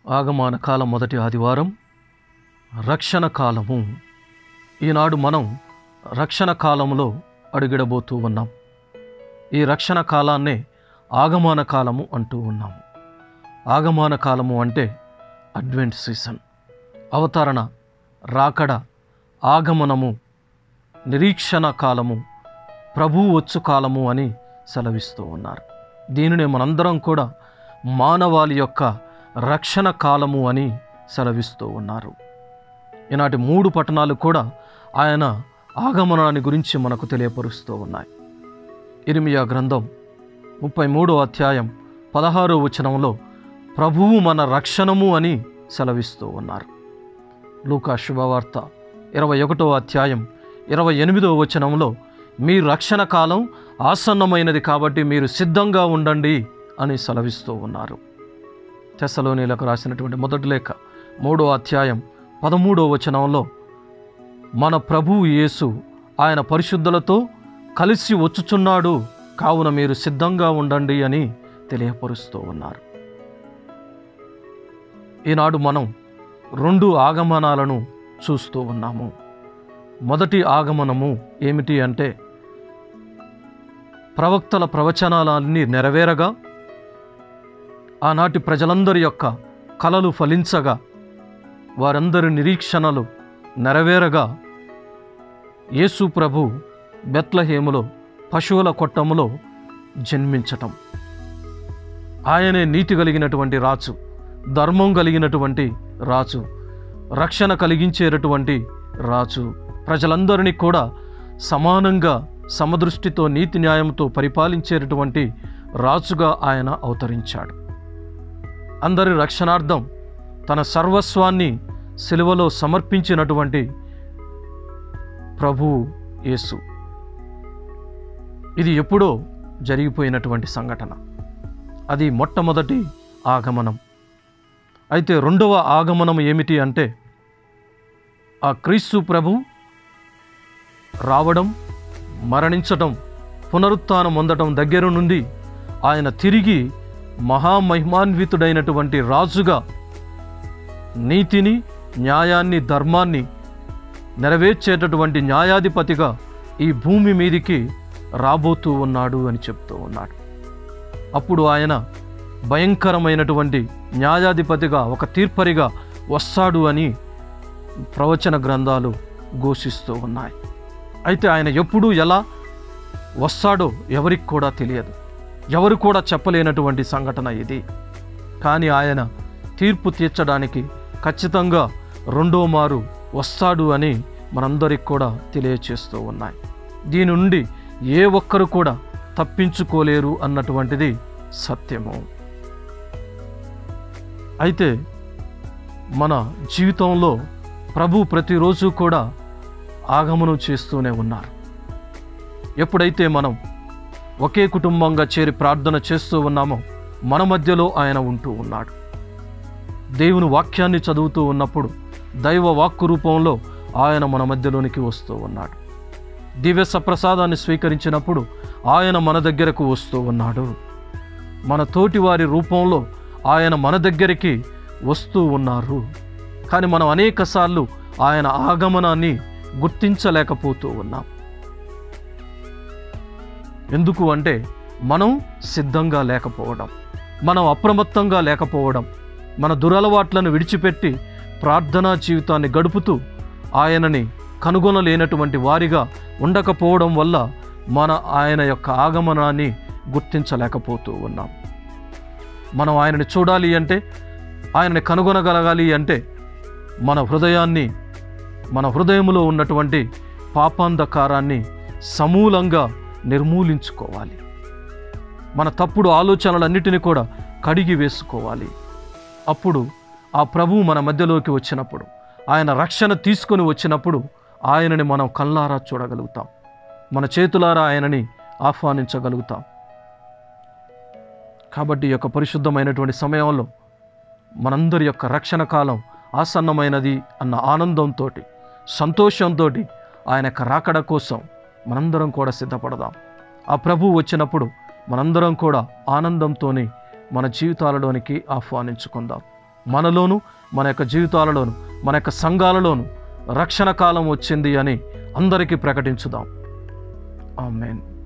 ఆగమాన కాలం మొదటి ఆదివారం రక్షణ కాలము ఈనాడు మనం రక్షణ కాలంలో అడుగిడబోతూ ఉన్నాం ఈ రక్షణ కాలాన్నే ఆగమాన కాలము అంటూ ఉన్నాము ఆగమాన కాలము అంటే అడ్వెంట్ సీజన్ అవతరణ రాకడ ఆగమనము నిరీక్షణ కాలము ప్రభు వచ్చు కాలము అని సెలవిస్తూ ఉన్నారు దీనిని మనందరం కూడా మానవాళి యొక్క రక్షణ కాలము అని సెలవిస్తూ ఉన్నారు ఈనాటి మూడు పట్టణాలు కూడా ఆయన ఆగమనాన్ని గురించి మనకు తెలియపరుస్తూ ఉన్నాయి ఇరిమియా గ్రంథం ముప్పై మూడో అధ్యాయం పదహారో వచనంలో ప్రభువు మన రక్షణము అని సెలవిస్తూ ఉన్నారు లూకా శుభవార్త ఇరవై ఒకటో అధ్యాయం ఇరవై ఎనిమిదో వచనంలో మీ రక్షణ కాలం ఆసన్నమైనది కాబట్టి మీరు సిద్ధంగా ఉండండి అని సెలవిస్తూ ఉన్నారు తెసలోనిలకు రాసినటువంటి మొదటి లేఖ మూడో అధ్యాయం పదమూడో వచనంలో మన ప్రభువు యేసు ఆయన పరిశుద్ధులతో కలిసి వచ్చుచున్నాడు కావున మీరు సిద్ధంగా ఉండండి అని తెలియపరుస్తూ ఉన్నారు ఈనాడు మనం రెండు ఆగమనాలను చూస్తూ ఉన్నాము మొదటి ఆగమనము ఏమిటి అంటే ప్రవక్తల ప్రవచనాలన్నీ నెరవేరగా ఆనాటి ప్రజలందరి యొక్క కలలు ఫలించగా వారందరి నిరీక్షణలు నెరవేరగా యేసు ప్రభు బెత్లహేములో పశువుల కొట్టములో జన్మించటం ఆయనే నీతి కలిగినటువంటి రాజు ధర్మం కలిగినటువంటి రాజు రక్షణ కలిగించేటటువంటి రాజు ప్రజలందరినీ కూడా సమానంగా సమదృష్టితో నీతి న్యాయంతో పరిపాలించేటటువంటి రాజుగా ఆయన అవతరించాడు అందరి రక్షణార్థం తన సర్వస్వాన్ని సిలువలో సమర్పించినటువంటి ప్రభువు యేసు ఇది ఎప్పుడో జరిగిపోయినటువంటి సంఘటన అది మొట్టమొదటి ఆగమనం అయితే రెండవ ఆగమనం ఏమిటి అంటే ఆ క్రీస్తు ప్రభు రావడం మరణించటం పునరుత్థానం పొందటం దగ్గర నుండి ఆయన తిరిగి మహామహిమాన్వితుడైనటువంటి రాజుగా నీతిని న్యాయాన్ని ధర్మాన్ని నెరవేర్చేటటువంటి న్యాయాధిపతిగా ఈ భూమి మీదికి రాబోతూ ఉన్నాడు అని చెప్తూ ఉన్నాడు అప్పుడు ఆయన భయంకరమైనటువంటి న్యాయాధిపతిగా ఒక తీర్పరిగా వస్తాడు అని ప్రవచన గ్రంథాలు ఘోషిస్తూ ఉన్నాయి అయితే ఆయన ఎప్పుడు ఎలా వస్తాడో ఎవరికి కూడా తెలియదు ఎవరు కూడా చెప్పలేనటువంటి సంఘటన ఇది కానీ ఆయన తీర్పు తీర్చడానికి ఖచ్చితంగా రెండో మారు వస్తాడు అని మనందరికి కూడా తెలియచేస్తూ ఉన్నాయి దీని నుండి ఏ ఒక్కరు కూడా తప్పించుకోలేరు అన్నటువంటిది సత్యము అయితే మన జీవితంలో ప్రభు ప్రతిరోజు కూడా ఆగమనం చేస్తూనే ఉన్నారు ఎప్పుడైతే మనం ఒకే కుటుంబంగా చేరి ప్రార్థన చేస్తూ ఉన్నామో మన మధ్యలో ఆయన ఉంటూ ఉన్నాడు దేవుని వాక్యాన్ని చదువుతూ ఉన్నప్పుడు దైవ వాక్కు రూపంలో ఆయన మన మధ్యలోనికి వస్తూ ఉన్నాడు దివ్య సప్రసాదాన్ని స్వీకరించినప్పుడు ఆయన మన దగ్గరకు వస్తూ ఉన్నాడు మన తోటి వారి రూపంలో ఆయన మన దగ్గరికి వస్తూ ఉన్నారు కానీ మనం అనేకసార్లు ఆయన ఆగమనాన్ని గుర్తించలేకపోతూ ఉన్నాం ఎందుకు అంటే మనం సిద్ధంగా లేకపోవడం మనం అప్రమత్తంగా లేకపోవడం మన దురలవాట్లను విడిచిపెట్టి ప్రార్థనా జీవితాన్ని గడుపుతూ ఆయనని కనుగొనలేనటువంటి వారిగా ఉండకపోవడం వల్ల మన ఆయన యొక్క ఆగమనాన్ని గుర్తించలేకపోతూ ఉన్నాం మనం ఆయనని చూడాలి అంటే ఆయనని కనుగొనగలగాలి అంటే మన హృదయాన్ని మన హృదయంలో ఉన్నటువంటి పాపాంధకారాన్ని సమూలంగా నిర్మూలించుకోవాలి మన తప్పుడు ఆలోచనలన్నిటిని కూడా కడిగి వేసుకోవాలి అప్పుడు ఆ ప్రభువు మన మధ్యలోకి వచ్చినప్పుడు ఆయన రక్షణ తీసుకొని వచ్చినప్పుడు ఆయనని మనం కళ్ళారా చూడగలుగుతాం మన చేతులారా ఆయనని ఆహ్వానించగలుగుతాం కాబట్టి ఈ యొక్క పరిశుద్ధమైనటువంటి సమయంలో మనందరి యొక్క రక్షణ కాలం ఆసన్నమైనది అన్న ఆనందంతో సంతోషంతో ఆయన యొక్క రాకడ కోసం మనందరం కూడా సిద్ధపడదాం ఆ ప్రభు వచ్చినప్పుడు మనందరం కూడా ఆనందంతో మన జీవితాలలోనికి ఆహ్వానించుకుందాం మనలోను మన యొక్క జీవితాలలోను మన యొక్క సంఘాలలోను రక్షణ కాలం వచ్చింది అని అందరికీ ప్రకటించుదాం ఆమెన్